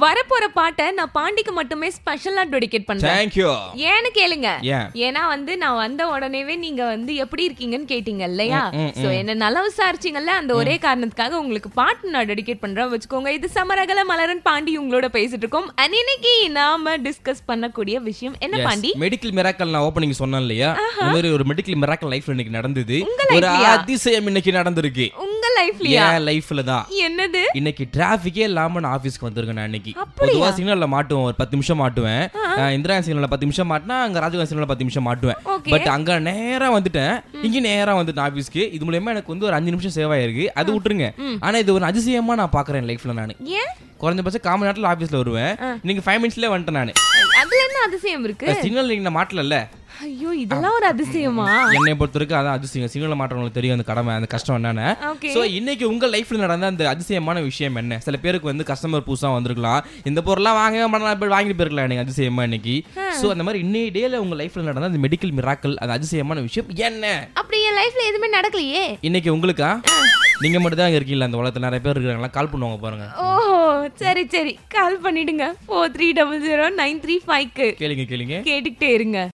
வரப்போற பாட்டை நான் பாண்டிக்கு மட்டுமே ஸ்பெஷலா டெடிகேட் பண்றேன் தேங்க்யூ ஏன்னு கேளுங்க ஏன் ஏன்னா வந்து நான் வந்த உடனேவே நீங்க வந்து எப்படி இருக்கீங்கன்னு கேட்டீங்க இல்லையா ம், ம், சோ என்ன நல்லா விசாரிச்சீங்கல்ல அந்த ஒரே காரணத்துக்காக உங்களுக்கு பாட்டு நான் டெடிகேட் பண்றேன் வச்சுக்கோங்க இது சமரகல மலரன் பாண்டி உங்களோட பேசிட்டு இருக்கோம் And இன்னைக்கு நாம டிஸ்கஸ் பண்ணக்கூடிய விஷயம் என்ன பாண்டி மெடிக்கல் மிராக்கல் நான் ஓப்பனிங் சொன்னேன் இல்லையா இந்த மாதிரி ஒரு மெடிக்கல் மிராக்கல் லைஃப்ல இன்னைக்கு நடந்தது ஒரு lifeலயா? அதிசயம் இன்னைக்கு நடந்திருக்கு உங்க லைஃப்லயா என் லைஃப்ல தான் என்னது இன்னைக்கு டிராபிக்கே இல்லாம நான் ஆபீஸ்க்கு வந்திருக்கேன் நான் இன்னைக்கு அப்படியா? பொதுவா சிக்னல்ல மாட்டுவேன் ஒரு பத்து நிமிஷம் மாட்டுவேன் அஹ் இந்திரா சிக்னல்ல பத்து நிமிஷம் மாட்டினா அங்க ராஜகாந்த் சிக்னல்ல பத்து நிமிஷம் மாட்டுவேன் Okay. பட் அங்க நேரா வந்துட்டேன் இங்க நேரா வந்துட்டேன் ஆபீஸ்க்கு இது மூலயமா எனக்கு வந்து ஒரு அஞ்சு நிமிஷம் சேவ் ஆயிருக்கு அது விட்டுருங்க ஆனா இது ஒரு அதிசயமா நான் பாக்குறேன் லைஃப்ல நான் ஏன் குறைஞ்சபட்சம் காமன் நேரத்துல ஆபீஸ்ல வருவேன் இன்னைக்கு ஃபைவ் மினிட்ஸ்ல வந்துட்டேன் நான் அதுல என்ன அதிசயம் இருக்கு சிக்னல் நீங்க நான் மாட்டல ஐயோ இதெல்லாம் ஒரு அதிசயமா என்னை பொறுத்த வரைக்கும் அதான் அதிசயம் சிக்னல் மாற்றவங்களுக்கு தெரியும் அந்த கடமை அந்த கஷ்டம் என்னன்னு ஓகே சோ இன்னைக்கு உங்க லைஃப்ல நடந்த அந்த அதிசயமான விஷயம் என்ன சில பேருக்கு வந்து கஸ்டமர் புதுசா வந்திருக்கலாம் இந்த பொருள்லாம் வாங்கவே மாட்டேன் போய் வாங்கிட்டு போயிருக்கலாம் எனக்கு அதிசயமா இன்னைக்கு சோ அந்த மாதிரி இன்னைய டேல உங்க லைஃப்ல நடந்த அந்த மெடிக்கல் மிராக்கல் அந்த அதிசயமான விஷயம் என்ன அப்படி என் லைஃப்ல எதுவுமே நடக்கலையே இன்னைக்கு உங்களுக்கா நீங்க மட்டும் தான் இருக்கீங்களா அந்த உலகத்துல நிறைய பேர் இருக்காங்களா கால் பண்ணுவாங்க பாருங்க ஓஹோ சரி சரி கால் பண்ணிடுங்க four three double zero nine three ஃபைவ்க்கு கேளுங்க கேளுங்க கேட்டுக்கிட்டே இருங்க